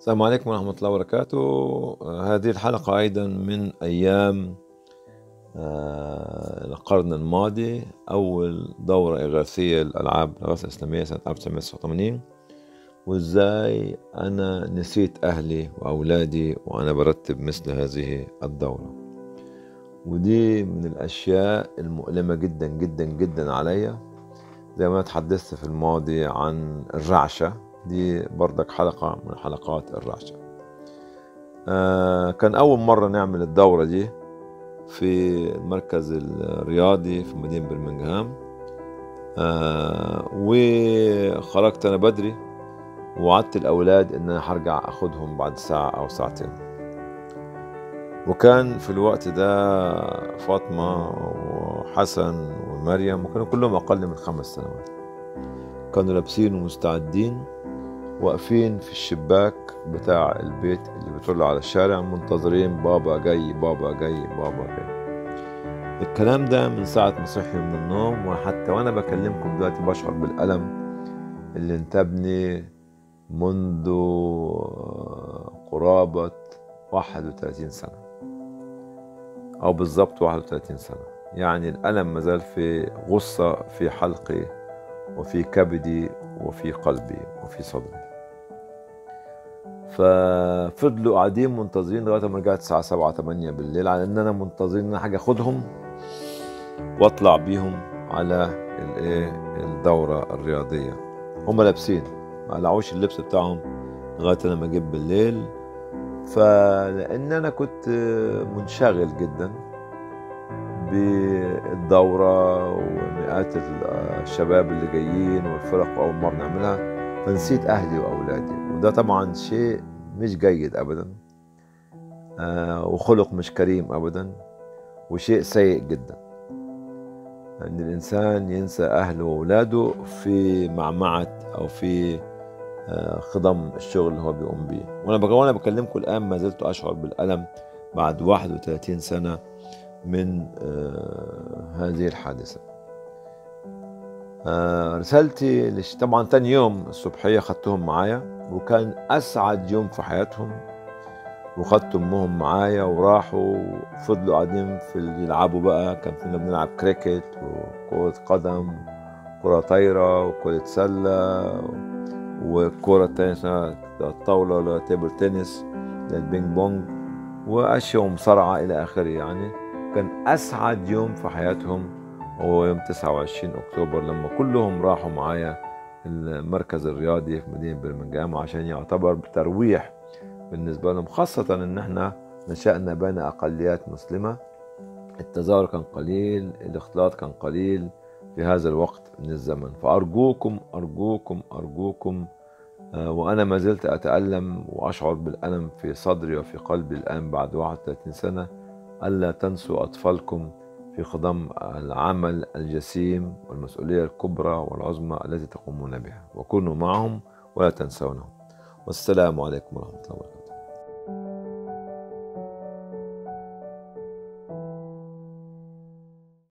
السلام عليكم ورحمة الله وبركاته هذه الحلقة أيضا من أيام آه، القرن الماضي أول دورة إغاثية للألعاب الإغاثة الإسلامية سنة 1989 وإزاي أنا نسيت أهلي وأولادي وأنا برتب مثل هذه الدورة ودي من الأشياء المؤلمة جدا جدا جدا عليا زي ما تحدثت في الماضي عن الرعشة دي بردك حلقة من حلقات الرعشة آه كان أول مرة نعمل الدورة دي في المركز الرياضي في مدينة برمنغهام آه وخرجت أنا بدري ووعدت الأولاد إن أنا هرجع أخدهم بعد ساعة أو ساعتين وكان في الوقت ده فاطمة وحسن ومريم وكانوا كلهم أقل من خمس سنوات كانوا لابسين ومستعدين واقفين في الشباك بتاع البيت اللي بيطل على الشارع منتظرين بابا جاي بابا جاي بابا جاي الكلام ده من ساعة ما صحي من النوم وحتى وأنا بكلمكم دلوقتي بشعر بالألم اللي انتابني منذ قرابة 31 سنة أو بالظبط 31 سنة يعني الألم مازال في غصة في حلقي وفي كبدي وفي قلبي وفي صدري ففضلوا قاعدين منتظرين لغايه ما رجعت الساعه 7 8 بالليل على ان انا منتظرين ان انا حاجه اخدهم واطلع بيهم على الايه الدوره الرياضيه هم لابسين ما قلعوش اللبس بتاعهم لغايه لما جيت بالليل فلان انا كنت منشغل جدا بالدوره ومئات الشباب اللي جايين والفرق اول مره نعملها فنسيت اهلي واولادي وده طبعا شيء مش جيد ابدا آه وخلق مش كريم ابدا وشيء سيء جدا ان الانسان ينسى اهله واولاده في معمعه او في آه خضم الشغل اللي هو بيقوم بيه وانا وانا بكلمكم الان ما زلت اشعر بالالم بعد 31 سنه من آه هذه الحادثه آه رسالتي لش... طبعا تاني يوم الصبحيه خدتهم معايا وكان اسعد يوم في حياتهم وخدت امهم معايا وراحوا وفضلوا قاعدين في يلعبوا بقى كان كنا بنلعب كريكت وكرة قدم كرة طايرة وكرة سلة والكرة التانية اسمها الطاولة ولا تيبل تنس البينج بونج وأشياء ومصارعة إلى آخره يعني كان أسعد يوم في حياتهم هو يوم 29 أكتوبر لما كلهم راحوا معايا المركز الرياضي في مدينة برمنجهام عشان يعتبر ترويح بالنسبة لهم خاصة إن إحنا نشأنا بين أقليات مسلمة التظاهر كان قليل الاختلاط كان قليل في هذا الوقت من الزمن فأرجوكم أرجوكم أرجوكم آه وأنا ما زلت أتألم وأشعر بالألم في صدري وفي قلبي الآن بعد 31 سنة ألا تنسوا أطفالكم في خضم العمل الجسيم والمسؤولية الكبرى والعظمى التي تقومون بها وكونوا معهم ولا تنسونهم والسلام عليكم ورحمة الله وبركاته